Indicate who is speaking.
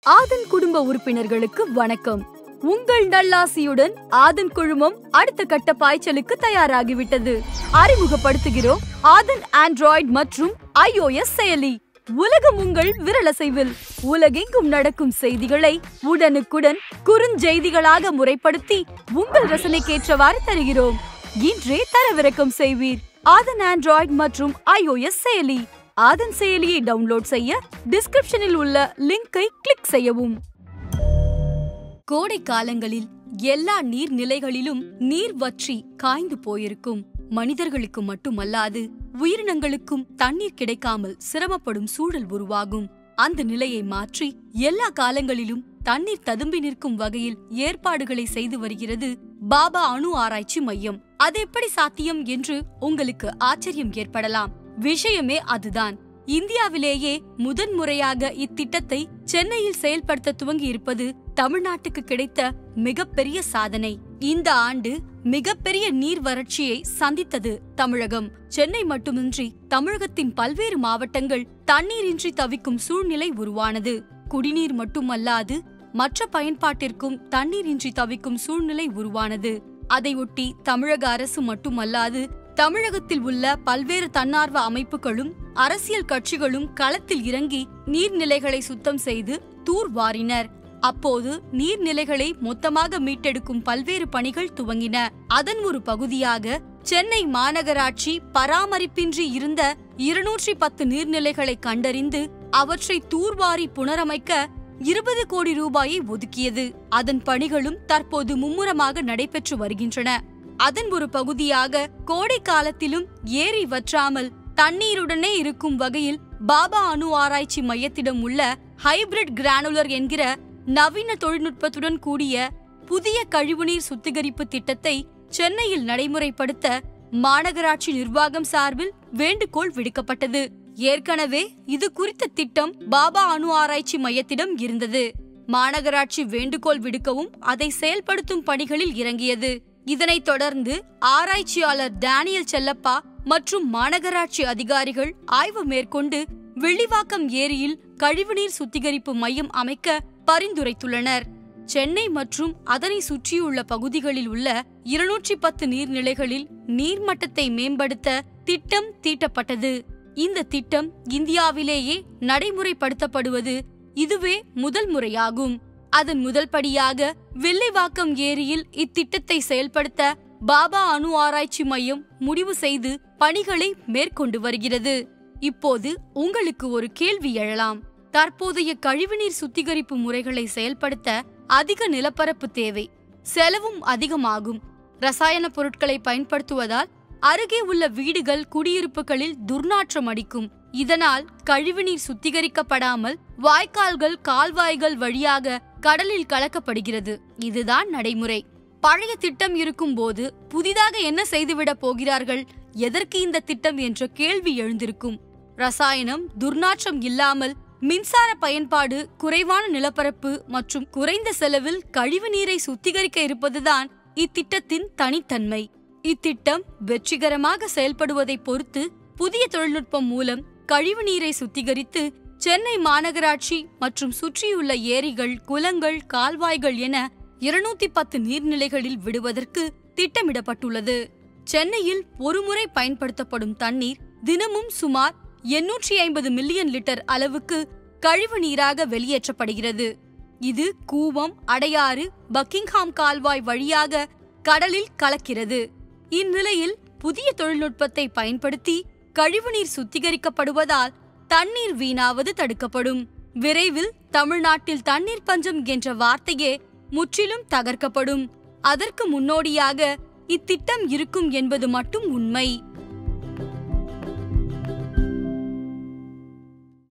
Speaker 1: ஆதன் குடும்ப உறுப்பினர்களுக்கு வணக்கம் உங்கள் நல்லாசியுடன் ஆதன் குழுமம் அடுத்த கட்ட பாய்ச்சலுக்கு தயாராகிவிட்டது அறிமுகப்படுத்துகிறோம் ஆதன் ஆண்ட்ராய்டு மற்றும் iOS செயலி உலகம் உங்கள் விரலசைவில் உலகெங்கும் நடக்கும் செய்திகளை உடனுக்குடன் குறுஞ்செய்திகளாக முறைப்படுத்தி உங்கள் ரசனைக்கேற்றவாறு தருகிறோம் இன்றே தரவிறக்கம் செய்வீர் ஆதன் ஆண்ட்ராய்டு மற்றும் iOS செயலி ஆதன் செயலியை டவுன்லோட் செய்ய டிஸ்கிரிப்ஷனில் உள்ள லிங்கை கிளிக் செய்யவும் கோடை காலங்களில் எல்லா நீர்நிலைகளிலும் நீர் வற்றி காய்ந்து போயிருக்கும் மனிதர்களுக்கு மட்டுமல்லாது உயிரினங்களுக்கும் தண்ணீர் கிடைக்காமல் சிரமப்படும் சூழல் உருவாகும் அந்த நிலையை மாற்றி எல்லா காலங்களிலும் தண்ணீர் ததும்பி நிற்கும் வகையில் ஏற்பாடுகளை செய்து வருகிறது பாபா அணு ஆராய்ச்சி மையம் அது எப்படி சாத்தியம் என்று உங்களுக்கு ஆச்சரியம் ஏற்படலாம் விஷயமே அதுதான் இந்தியாவிலேயே முதன்முறையாக இத்திட்டத்தை சென்னையில் செயல்படுத்த துவங்கி இருப்பது தமிழ்நாட்டுக்கு கிடைத்த மிகப்பெரிய சாதனை இந்த ஆண்டு மிகப்பெரிய நீர் வறட்சியை சந்தித்தது தமிழகம் சென்னை மட்டுமின்றி தமிழகத்தின் பல்வேறு மாவட்டங்கள் தண்ணீரின்றி தவிக்கும் சூழ்நிலை உருவானது குடிநீர் மட்டுமல்லாது மற்ற பயன்பாட்டிற்கும் தண்ணீரின்றி தவிக்கும் சூழ்நிலை உருவானது அதையொட்டி தமிழக அரசு மட்டுமல்லாது தமிழகத்தில் உள்ள பல்வேறு தன்னார்வ அமைப்புகளும் அரசியல் கட்சிகளும் களத்தில் இறங்கி நீர்நிலைகளை சுத்தம் செய்து தூர்வாரினர் அப்போது நீர்நிலைகளை மொத்தமாக மீட்டெடுக்கும் பல்வேறு பணிகள் துவங்கின அதன் ஒரு பகுதியாக சென்னை மாநகராட்சி பராமரிப்பின்றி இருந்த இருநூற்றி பத்து நீர்நிலைகளை கண்டறிந்து அவற்றை தூர்வாரி புனரமைக்க இருபது கோடி ரூபாயை ஒதுக்கியது அதன் பணிகளும் தற்போது மும்முரமாக நடைபெற்று வருகின்றன அதன் ஒரு பகுதியாக கோடை காலத்திலும் ஏரி வற்றாமல் தண்ணீருடனே இருக்கும் வகையில் பாபா அணு ஆராய்ச்சி மையத்திடம் உள்ள ஹைபிரிட் கிரானுலர் என்கிற நவீன தொழில்நுட்பத்துடன் கூடிய புதிய கழிவுநீர் சுத்திகரிப்பு திட்டத்தை சென்னையில் நடைமுறைப்படுத்த மாநகராட்சி நிர்வாகம் சார்பில் வேண்டுகோள் விடுக்கப்பட்டது ஏற்கனவே இது குறித்த திட்டம் பாபா அணு ஆராய்ச்சி மையத்திடம் இருந்தது மாநகராட்சி வேண்டுகோள் விடுக்கவும் அதை செயல்படுத்தும் பணிகளில் இறங்கியது இதனைத் தொடர்ந்து ஆராய்ச்சியாளர் டேனியல் செல்லப்பா மற்றும் மாநகராட்சி அதிகாரிகள் ஆய்வு மேற்கொண்டு வெள்ளிவாக்கம் ஏரியில் கழிவுநீர் சுத்திகரிப்பு மையம் அமைக்க பரிந்துரைத்துள்ளனர் சென்னை மற்றும் அதனை சுற்றியுள்ள பகுதிகளில் உள்ள இருநூற்றி பத்து நீர்நிலைகளில் நீர்மட்டத்தை மேம்படுத்த திட்டம் தீட்டப்பட்டது இந்த திட்டம் இந்தியாவிலேயே நடைமுறைப்படுத்தப்படுவது இதுவே முதல் முறையாகும் அதன் முதல் படியாக வெள்ளிவாக்கம் ஏரியில் இத்திட்டத்தை செயல்படுத்த பாபா அணு ஆராய்ச்சி மையம் முடிவு செய்து பணிகளை மேற்கொண்டு வருகிறது இப்போது உங்களுக்கு ஒரு கேள்வி எழலாம் தற்போதைய கழிவுநீர் சுத்திகரிப்பு முறைகளை செயல்படுத்த அதிக நிலப்பரப்பு தேவை செலவும் அதிகமாகும் ரசாயன பொருட்களை பயன்படுத்துவதால் அருகே உள்ள வீடுகள் குடியிருப்புகளில் துர்நாற்றம் அடிக்கும் இதனால் கழிவுநீர் சுத்திகரிக்கப்படாமல் வாய்க்கால்கள் கால்வாய்கள் வழியாக கடலில் கலக்கப்படுகிறது இதுதான் நடைமுறை பழைய திட்டம் இருக்கும்போது புதிதாக என்ன செய்துவிடப் போகிறார்கள் எதற்கு இந்த திட்டம் என்ற கேள்வி எழுந்திருக்கும் ரசாயனம் துர்நாற்றம் இல்லாமல் மின்சார பயன்பாடு குறைவான நிலப்பரப்பு மற்றும் குறைந்த செலவில் கழிவு நீரை சுத்திகரிக்க இருப்பதுதான் இத்திட்டத்தின் தனித்தன்மை இத்திட்டம் வெற்றிகரமாக செயல்படுவதை பொறுத்து புதிய தொழில்நுட்பம் மூலம் கழிவு நீரை சுத்திகரித்து சென்னை மாநகராட்சி மற்றும் சுற்றியுள்ள ஏரிகள் குளங்கள் கால்வாய்கள் என இருநூத்தி பத்து நீர்நிலைகளில் விடுவதற்கு திட்டமிடப்பட்டுள்ளது சென்னையில் ஒருமுறை பயன்படுத்தப்படும் தண்ணீர் தினமும் சுமார் எண்ணூற்றி ஐம்பது மில்லியன் லிட்டர் அளவுக்கு கழிவு நீராக வெளியேற்றப்படுகிறது இது கூவம் அடையாறு பக்கிங்ஹாம் கால்வாய் வழியாக கடலில் கலக்கிறது இந்நிலையில் புதிய தொழில்நுட்பத்தை பயன்படுத்தி கழிவுநீர் சுத்திகரிக்கப்படுவதால் தண்ணீர் வீணாவது தடுக்கப்படும் விரைவில் தமிழ்நாட்டில் தண்ணீர் பஞ்சம் என்ற வார்த்தையே முற்றிலும் தகர்க்கப்படும் அதற்கு முன்னோடியாக இத்திட்டம் இருக்கும் என்பது மட்டும் உண்மை